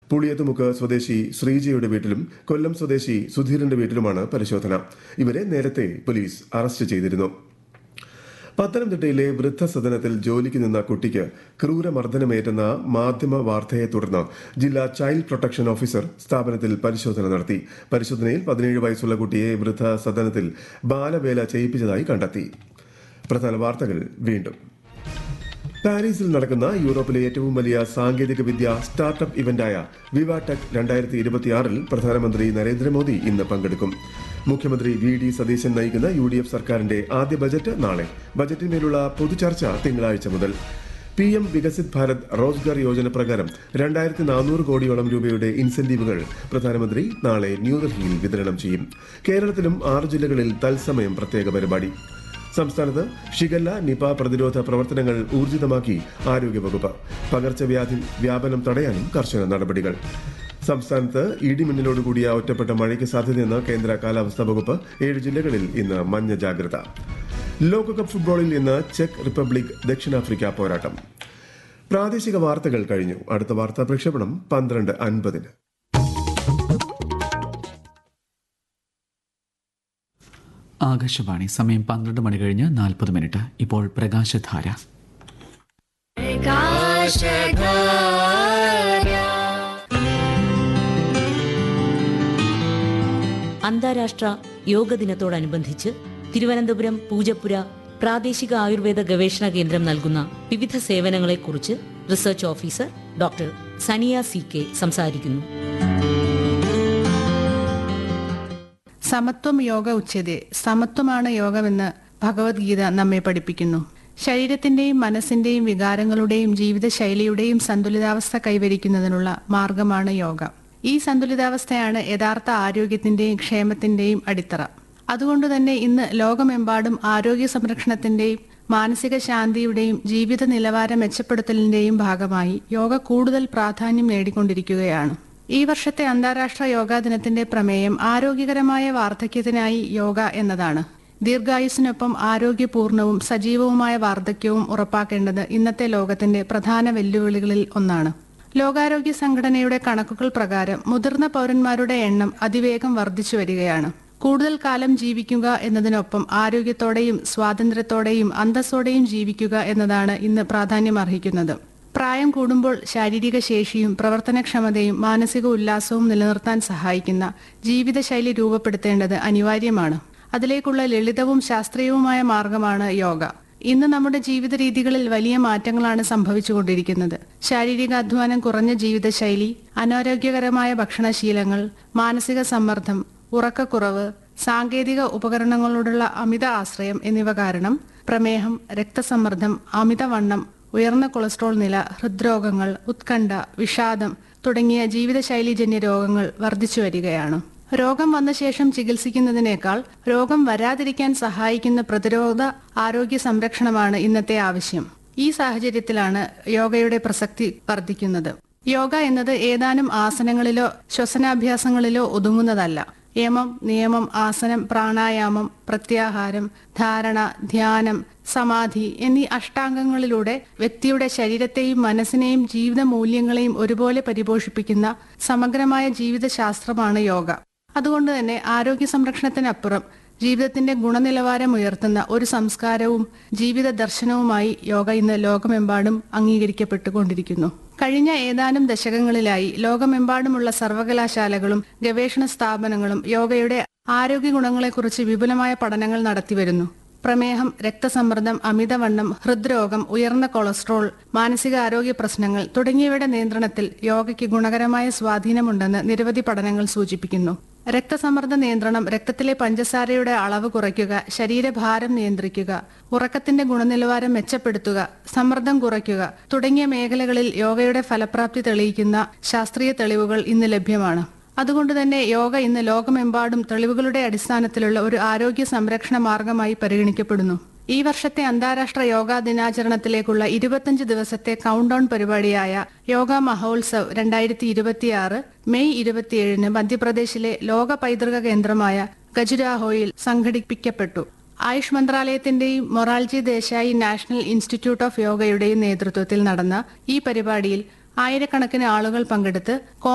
പുളിയത്തുമുക്ക് സ്വദേശി ശ്രീജയുടെ വീട്ടിലും കൊല്ലം സ്വദേശി സുധീറിന്റെ വീട്ടിലുമാണ് പരിശോധന ഇവരെ നേരത്തെ പോലീസ് അറസ്റ്റ് ചെയ്തിരുന്നു പത്തനംതിട്ടയിലെ വൃദ്ധസദനത്തിൽ ജോലിക്ക് നിന്ന കുട്ടിക്ക് ക്രൂരമർദ്ദനമേറ്റെന്ന മാധ്യമ വാർത്തയെ തുടർന്ന് ജില്ലാ ചൈൽഡ് പ്രൊട്ടക്ഷൻ ഓഫീസർ സ്ഥാപനത്തിൽ പരിശോധന നടത്തി പരിശോധനയിൽ പതിനേഴ് വയസ്സുള്ള കുട്ടിയെ വൃദ്ധസദനത്തിൽ ബാലവേല ചെയ്യിപ്പിച്ചതായി കണ്ടെത്തി പ്രധാന വാർത്തകൾ വീണ്ടും പാരീസിൽ നടക്കുന്ന യൂറോപ്പിലെ ഏറ്റവും വലിയ സാങ്കേതിക വിദ്യ സ്റ്റാർട്ടപ്പ് ഇവന്റായ വിവാടെക് രണ്ടായിരത്തി ഇരുപത്തിയാറിൽ പ്രധാനമന്ത്രി നരേന്ദ്രമോദി ഇന്ന് പങ്കെടുക്കും മുഖ്യമന്ത്രി വി ഡി സതീശൻ നയിക്കുന്ന യു ഡി എഫ് സർക്കാരിന്റെ ആദ്യ ബജറ്റ് നാളെ ബജറ്റിന്മേലുള്ള പൊതുചർച്ച തിങ്കളാഴ്ച മുതൽ പി എം വികസിത് ഭാരത് റോസ്ഗാർ യോജന പ്രകാരം രണ്ടായിരത്തി നാനൂറ് കോടിയോളം രൂപയുടെ ഇൻസെന്റീവുകൾ പ്രധാനമന്ത്രി നാളെ ന്യൂഡൽഹിയിൽ വിതരണം ചെയ്യും കേരളത്തിലും ആറ് ജില്ലകളിൽ തത്സമയം പ്രത്യേക പരിപാടി സംസ്ഥാനത്ത് ഷിഗല്ല നിപ പ്രതിരോധ പ്രവർത്തനങ്ങൾ ഊർജിതമാക്കി ആരോഗ്യവകുപ്പ് പകർച്ചവ്യാധി വ്യാപനം തടയാനും കർശന നടപടികൾ സംസ്ഥാനത്ത് ഇടിമിന്നലോടുകൂടിയ ഒറ്റപ്പെട്ട മഴയ്ക്ക് സാധ്യതയെന്ന് കേന്ദ്ര കാലാവസ്ഥാ വകുപ്പ് ഏഴ് ജില്ലകളിൽ ഇന്ന് മഞ്ഞ ജാഗ്രത ലോകകപ്പ് ഫുട്ബോളിൽ ഇന്ന് ചെക്ക് റിപ്പബ്ലിക് ദക്ഷിണാഫ്രിക്ക പോരാട്ടം പ്രാദേശിക വാർത്തകൾ കഴിഞ്ഞു അടുത്ത വാർത്താ പ്രക്ഷേപണം പന്ത്രണ്ട് അൻപതിന് ആകാശവാണി സമയം പന്ത്രണ്ട് മണി കഴിഞ്ഞ് നാൽപ്പത് മിനിറ്റ് ഇപ്പോൾ പ്രകാശധാര അന്താരാഷ്ട്ര യോഗ ദിനത്തോടനുബന്ധിച്ച് തിരുവനന്തപുരം പൂജപ്പുര പ്രാദേശിക ആയുർവേദ ഗവേഷണ കേന്ദ്രം നൽകുന്ന വിവിധ സേവനങ്ങളെക്കുറിച്ച് research officer doctor Saniya C K സംസാരിക്കുന്നു സമത്വം യോഗ ഉച്ചതേ സമത്വമാണ് യോഗമെന്ന് ഭഗവത്ഗീത നമ്മെ പഠിപ്പിക്കുന്നു ശരീരത്തിന്റെയും മനസ്സിന്റെയും വികാരങ്ങളുടെയും ജീവിതശൈലിയുടെയും സന്തുലിതാവസ്ഥ കൈവരിക്കുന്നതിനുള്ള മാർഗമാണ് യോഗ ഈ സന്തുലിതാവസ്ഥയാണ് യഥാർത്ഥ ആരോഗ്യത്തിന്റെയും ക്ഷേമത്തിന്റെയും അടിത്തറ അതുകൊണ്ട് തന്നെ ഇന്ന് ലോകമെമ്പാടും ആരോഗ്യ സംരക്ഷണത്തിന്റെയും മാനസിക ശാന്തിയുടെയും ജീവിത നിലവാരം മെച്ചപ്പെടുത്തലിന്റെയും ഭാഗമായി യോഗ കൂടുതൽ പ്രാധാന്യം നേടിക്കൊണ്ടിരിക്കുകയാണ് ഈ വർഷത്തെ അന്താരാഷ്ട്ര യോഗാ ദിനത്തിന്റെ പ്രമേയം ആരോഗ്യകരമായ വാർദ്ധക്യത്തിനായി യോഗ എന്നതാണ് ദീർഘായുസിനൊപ്പം ആരോഗ്യപൂർണവും സജീവവുമായ വാർദ്ധക്യവും ഉറപ്പാക്കേണ്ടത് ഇന്നത്തെ ലോകത്തിന്റെ പ്രധാന വെല്ലുവിളികളിൽ ഒന്നാണ് ലോകാരോഗ്യ സംഘടനയുടെ കണക്കുകൾ പ്രകാരം മുതിർന്ന പൗരന്മാരുടെ എണ്ണം അതിവേഗം വർദ്ധിച്ചു വരികയാണ് കൂടുതൽ കാലം ജീവിക്കുക എന്നതിനൊപ്പം ആരോഗ്യത്തോടെയും സ്വാതന്ത്ര്യത്തോടെയും അന്തസ്സോടെയും ജീവിക്കുക എന്നതാണ് ഇന്ന് പ്രാധാന്യമർഹിക്കുന്നത് പ്രായം കൂടുമ്പോൾ ശാരീരിക ശേഷിയും പ്രവർത്തനക്ഷമതയും മാനസിക ഉല്ലാസവും നിലനിർത്താൻ സഹായിക്കുന്ന ജീവിതശൈലി രൂപപ്പെടുത്തേണ്ടത് അനിവാര്യമാണ് അതിലേക്കുള്ള ലളിതവും ശാസ്ത്രീയവുമായ മാർഗമാണ് യോഗ ഇന്ന് നമ്മുടെ ജീവിത രീതികളിൽ വലിയ മാറ്റങ്ങളാണ് സംഭവിച്ചുകൊണ്ടിരിക്കുന്നത് ശാരീരിക അധ്വാനം കുറഞ്ഞ ജീവിതശൈലി അനാരോഗ്യകരമായ ഭക്ഷണശീലങ്ങൾ മാനസിക സമ്മർദ്ദം ഉറക്കക്കുറവ് സാങ്കേതിക ഉപകരണങ്ങളോടുള്ള അമിത ആശ്രയം എന്നിവ കാരണം പ്രമേഹം രക്തസമ്മർദ്ദം അമിതവണ്ണം ഉയർന്ന കൊളസ്ട്രോൾ നില ഹൃദ്രോഗങ്ങൾ ഉത്കണ്ഠ വിഷാദം തുടങ്ങിയ ജീവിതശൈലീജന്യ രോഗങ്ങൾ വർദ്ധിച്ചു വരികയാണ് രോഗം വന്ന ശേഷം ചികിത്സിക്കുന്നതിനേക്കാൾ രോഗം വരാതിരിക്കാൻ സഹായിക്കുന്ന പ്രതിരോധ ആരോഗ്യ സംരക്ഷണമാണ് ഇന്നത്തെ ആവശ്യം ഈ സാഹചര്യത്തിലാണ് യോഗയുടെ പ്രസക്തി വർദ്ധിക്കുന്നത് യോഗ എന്നത് ഏതാനും ആസനങ്ങളിലോ ശ്വസനാഭ്യാസങ്ങളിലോ ഒതുങ്ങുന്നതല്ല യമം നിയമം ആസനം പ്രാണായാമം പ്രത്യാഹാരം ധാരണ ധ്യാനം സമാധി എന്നീ അഷ്ടാംഗങ്ങളിലൂടെ വ്യക്തിയുടെ ശരീരത്തെയും മനസ്സിനെയും ജീവിത മൂല്യങ്ങളെയും ഒരുപോലെ പരിപോഷിപ്പിക്കുന്ന സമഗ്രമായ ജീവിതശാസ്ത്രമാണ് യോഗ അതുകൊണ്ട് തന്നെ ആരോഗ്യ സംരക്ഷണത്തിനപ്പുറം ജീവിതത്തിന്റെ ഗുണനിലവാരം ഉയർത്തുന്ന ഒരു സംസ്കാരവും ജീവിത ദർശനവുമായി യോഗ ഇന്ന് ലോകമെമ്പാടും അംഗീകരിക്കപ്പെട്ടുകൊണ്ടിരിക്കുന്നു കഴിഞ്ഞ ഏതാനും ദശകങ്ങളിലായി ലോകമെമ്പാടുമുള്ള സർവകലാശാലകളും ഗവേഷണ സ്ഥാപനങ്ങളും യോഗയുടെ ആരോഗ്യ ഗുണങ്ങളെക്കുറിച്ച് വിപുലമായ പഠനങ്ങൾ നടത്തിവരുന്നു പ്രമേഹം രക്തസമ്മർദ്ദം അമിതവണ്ണം ഹൃദ്രോഗം ഉയർന്ന കൊളസ്ട്രോൾ മാനസികാരോഗ്യ പ്രശ്നങ്ങൾ തുടങ്ങിയവയുടെ നിയന്ത്രണത്തിൽ യോഗയ്ക്ക് ഗുണകരമായ സ്വാധീനമുണ്ടെന്ന് നിരവധി പഠനങ്ങൾ സൂചിപ്പിക്കുന്നു രക്തസമ്മർദ്ദ നിയന്ത്രണം രക്തത്തിലെ പഞ്ചസാരയുടെ അളവ് കുറയ്ക്കുക ശരീരഭാരം നിയന്ത്രിക്കുക ഉറക്കത്തിന്റെ ഗുണനിലവാരം മെച്ചപ്പെടുത്തുക സമ്മർദ്ദം കുറയ്ക്കുക തുടങ്ങിയ മേഖലകളിൽ യോഗയുടെ ഫലപ്രാപ്തി തെളിയിക്കുന്ന ശാസ്ത്രീയ തെളിവുകൾ ഇന്ന് ലഭ്യമാണ് അതുകൊണ്ട് തന്നെ യോഗ ഇന്ന് ലോകമെമ്പാടും തെളിവുകളുടെ അടിസ്ഥാനത്തിലുള്ള ഒരു ആരോഗ്യ സംരക്ഷണ മാർഗമായി പരിഗണിക്കപ്പെടുന്നു ഈ വർഷത്തെ അന്താരാഷ്ട്ര യോഗാ ദിനാചരണത്തിലേക്കുള്ള ഇരുപത്തഞ്ച് ദിവസത്തെ കൗണ്ട് ഡൗൺ പരിപാടിയായ യോഗ മഹോത്സവ് രണ്ടായിരത്തി ഇരുപത്തിയാറ് മെയ് ഇരുപത്തിയേഴിന് മധ്യപ്രദേശിലെ ലോക പൈതൃക കേന്ദ്രമായ ഖജുരാഹോയിൽ സംഘടിപ്പിക്കപ്പെട്ടു ആയുഷ് മന്ത്രാലയത്തിന്റെയും Morarji Desai national institute of യോഗയുടെയും നേതൃത്വത്തിൽ നടന്ന ഈ പരിപാടിയിൽ ആയിരക്കണക്കിന് ആളുകൾ പങ്കെടുത്ത്